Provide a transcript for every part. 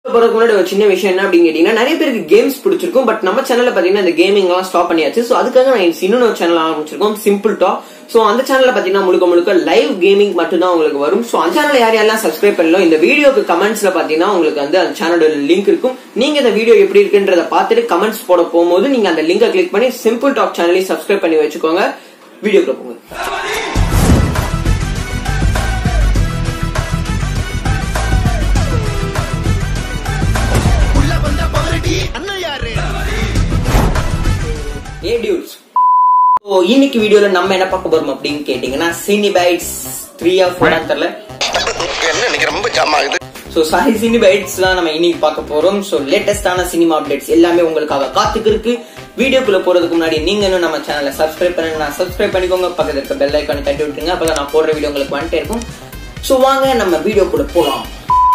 போறதுக்கு முன்னாடி ஒரு சின்ன விஷயம் என்ன அப்படின்னு கேட்டீங்கன்னா நிறைய பேருக்கு கேம்ஸ் பிடிச்சிருக்கும் பட் நம்ம சேனல்ல பாத்தீங்கன்னா இந்த கேமிங் எல்லாம் ஸ்டாப் பண்ணியாச்சு சோ அதுக்காக நான் இன்னொரு சேனல் ஆரம்பிச்சிருக்கோம் சிம்பிள் டாக் சோ அந்த சேனல்ல பாத்தீங்கன்னா முழுக்க முழுக்க லைவ் கேமிங் மட்டும் தான் உங்களுக்கு வரும் சோ அந்த சேனல் யார் யாரெல்லாம் சப்ஸ்கிரைப் பண்ணலாம் இந்த வீடியோக்கு கமெண்ட்ஸ்ல பாத்தீங்கன்னா உங்களுக்கு வந்து அந்த சேனலோட லிங்க் இருக்கும் நீங்க இந்த வீடியோ எப்படி இருக்குன்றத பார்த்துட்டு கமெண்ட்ஸ் போட போகும்போது நீங்க அந்த லிங்கை கிளிக் பண்ணி சிம்பிள் டாக் சேனலையும் சப்ஸ்கிரைப் பண்ணி வச்சுக்கோங்க வீடியோக்குள்ள போங்க உள்ள வந்த பகரடி அண்ணன் யாரு ஏ டியூட்ஸ் ஸோ இன்னைக்கு வீடியோல நம்ம என்ன பார்க்க போறோம் அப்படின்னு கேட்டீங்கன்னா cine bytes three or four தெரியல என்ன இன்னைக்கு ரொம்ப ஜாம் ஆகுது ஸோ சாரி சினி பைட்ஸ் தான் நம்ம இன்னைக்கு பார்க்க போறோம் ஸோ லேட்டஸ்டான சினிமா அப்டேட்ஸ் எல்லாமே உங்களுக்காக காத்துக்கு இருக்கு வீடியோக்குள்ள போறதுக்கு முன்னாடி நீங்க இன்னும் நம்ம சேனலை சப்ஸ்கிரைப் பண்ணுங்க சப்ஸ்கிரைப் பண்ணிக்கோங்க பக்கத்துல இருக்க பெல் ஐக்கானை தட்டி விட்டுருங்க அப்பதான் நான் போடுற வீடியோ உங்களுக்கு வந்துட்டே இருக்கும் ஸோ வாங்க நம்ம வீடியோக்குள்ள போலாம்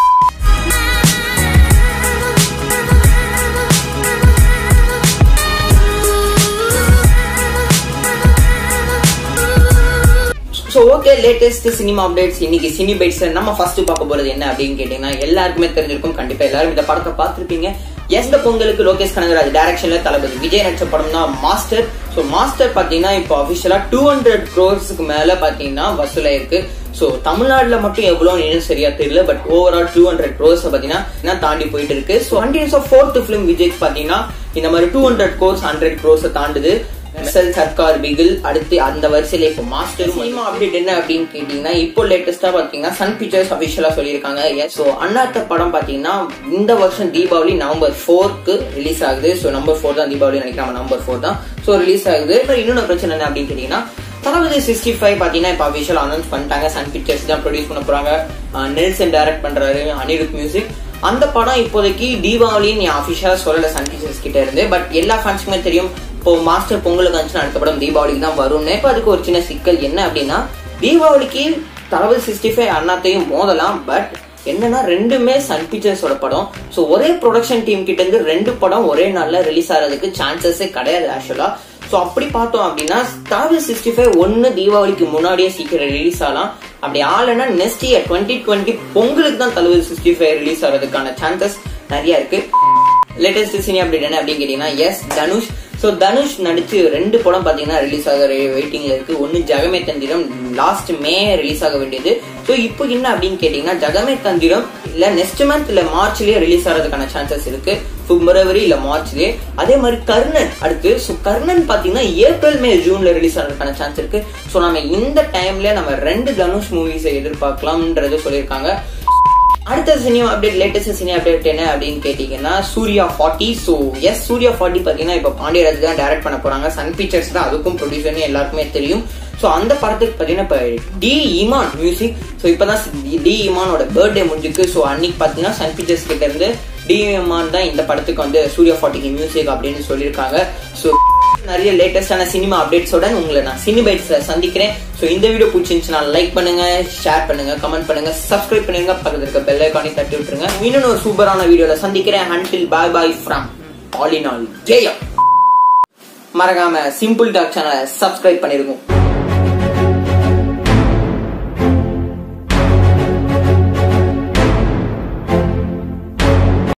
so okay latest cinema updates இன்னைக்கு சினி பைட்ஸ்ல நம்ம ஃபர்ஸ்ட் பார்க்க போறது என்ன அப்படின்னு கேட்டீங்கன்னா எல்லாருக்குமே தெரிஞ்சிருக்கும் கண்டிப்பா எல்லாரும் இந்த படத்தை பார்த்திருப்பீங்க எஸ் த பொங்கலுக்கு லோகேஷ் கனகராஜ் டைரக்ஷன்ல தளபதி விஜய் நடிச்ச படம் தான் மாஸ்டர் ஸோ மாஸ்டர் பாத்தீங்கன்னா இப்போ அபிஷியலா டூ ஹண்ட்ரட் க்ரோர்ஸ்க்கு மேல பாத்தீங்கன்னா வசூலாயிருக்கு ஸோ தமிழ்நாட்டுல மட்டும் எவ்வளவு இன்னும் சரியா தெரியல but overall two hundred crores பாத்தீங்கன்னா தாண்டி போயிட்டு இருக்கு so continues of fourth film Vijay பாத்தீங்கன்னா இந்த மாதிரி two hundred crores hundred crores தாண்டுது எஸ்எல் சர்க்கார் பிகில் அடுத்து அந்த வரிசையில இப்போ மாஸ்டர் சினிமா அப்டேட் என்ன அப்படின்னு கேட்டீங்கன்னா இப்போ லேட்டஸ்டா பாத்தீங்கன்னா சன் பிக்சர்ஸ் அபிஷியலா சொல்லியிருக்காங்க சோ அண்ணாத்த படம் பாத்தீங்கன்னா இந்த வருஷம் தீபாவளி நவம்பர் ஃபோர்க்கு ரிலீஸ் ஆகுது சோ நம்பர் ஃபோர் தான் தீபாவளி நினைக்கிறேன் நம்பர் ஃபோர் தான் சோ ரிலீஸ் ஆகுது இப்போ இன்னொரு பிரச்சனை என்ன அப்படின்னு கேட்டீங்கன்னா தளபதி சிக்ஸ்டி ஃபைவ் பாத்தீங்கன்னா இப்போ அபிஷியல் அனௌன்ஸ் பண்ணிட்டாங்க சன் பிக்சர்ஸ் தான் ப்ரொடியூஸ் பண்ண போறாங்க அஹ் நெல்சன் டைரக்ட் பண்றாரு அனிருத் மியூசிக் அந்த படம் இப்போதைக்கு தீபாவளின்னு நீ அபிஷியலா சொல்லல சன் பிக்சர்ஸ் கிட்ட இருந்து பட் எல்லா ஃபேன்ஸுக்குமே தெரியும் இப்போ மாஸ்டர் பொங்கலுக்கு வந்துச்சுன்னா அடுத்த படம் தீபாவளிக்கு தான் வரும்னு இப்போ அதுக்கு ஒரு சின்ன சிக்கல் என்ன அப்படின்னா தீபாவளிக்கு தளபதி சிக்ஸ்டி ஃபைவ் அண்ணாத்தையும் மோதலாம் பட் என்னன்னா ரெண்டுமே சன் பிக்சர்ஸோட படம் ஸோ ஒரே ப்ரொடக்ஷன் டீம் கிட்ட இருந்து ரெண்டு படம் ஒரே நாள்ல ரிலீஸ் ஆகிறதுக்கு சான்சஸே கிடையாது ஆக்சுவலா ஸோ அப்படி பார்த்தோம் அப்படின்னா தளபதி சிக்ஸ்டி ஃபைவ் ஒன்னு தீபாவளிக்கு முன்னாடியே சீக்கிரம் ரிலீஸ் ஆகலாம் அப்படி ஆகலைன்னா நெக்ஸ்ட் இயர் டுவெண்ட்டி டுவெண்ட்டி பொங்கலுக்கு தான் தளபதி சிக்ஸ்டி ஃபைவ் ரிலீஸ் ஆகிறதுக்கான சான்சஸ் நிறைய இருக்கு லேட்டஸ்ட் சினி அப்டேட் என்ன அப்படின்னு கேட்டீங்கன்னா எஸ் தனுஷ் ஸோ தனுஷ் நடிச்சு ரெண்டு படம் பாத்தீங்கன்னா ரிலீஸ் ஆக வெயிட்டிங்ல இருக்கு ஒன்னு ஜெகமே தந்திரம் லாஸ்ட் மே ரிலீஸ் ஆக வேண்டியது ஸோ இப்போ என்ன அப்படின்னு கேட்டீங்கன்னா ஜெகமே தந்திரம் இல்ல நெக்ஸ்ட் மந்த் இல்ல மார்ச்லயே ரிலீஸ் ஆகிறதுக்கான சான்சஸ் இருக்கு பிப்ரவரி இல்ல மார்ச்லயே அதே மாதிரி கர்ணன் அடுத்து ஸோ கர்ணன் பாத்தீங்கன்னா ஏப்ரல் மே ஜூன்ல ரிலீஸ் ஆகிறதுக்கான சான்ஸ் இருக்கு ஸோ நம்ம இந்த டைம்ல நம்ம ரெண்டு தனுஷ் மூவிஸை எதிர்பார்க்கலாம்ன்றது சொல்லியிருக்காங்க அடுத்த cinema update latest cinema update என்ன அப்படின்னு கேட்டீங்கன்னா Suriya forty so yes Suriya forty பார்த்தீங்கன்னா இப்போ பாண்டியராஜ் தான் டைரக்ட் பண்ண போறாங்க சன் பிக்சர்ஸ் தான் அதுக்கும் ப்ரொடியூசர்னு எல்லாருக்குமே தெரியும் ஸோ அந்த படத்துக்கு பார்த்தீங்கன்னா இப்போ டி இமான் மியூசிக் ஸோ இப்போதான் டி இமானோட பர்த்டே முடிஞ்சுக்கு ஸோ அன்னைக்கு பார்த்தீங்கன்னா சன் பிக்சர்ஸ் கிட்ட இருந்து டி இமான் தான் இந்த படத்துக்கு வந்து சூர்யா ஃபார்ட்டிக்கு மியூசிக் அப்படின்னு சொல்லியிருக்காங்க ஸோ நிறைய லேட்டஸ்டான சினிமா அப்டேட்ஸோட உங்களை நான் சினி பைட்ஸ்ல சந்திக்கிறேன் ஸோ இந்த வீடியோ பிடிச்சிருந்துச்சுன்னா லைக் பண்ணுங்க ஷேர் பண்ணுங்க கமெண்ட் பண்ணுங்க சப்ஸ்கிரைப் பண்ணுங்க பக்கத்துல இருக்க பெல் ஐக்கானே தட்டி விட்டுருங்க இன்னொரு ஒரு சூப்பரான வீடியோல சந்திக்கிறேன் until bye bye from all in all Jayam மறக்காம சிம்பிள் டாக் சேனலை சப்ஸ்கிரைப் பண்ணிருக்கோம்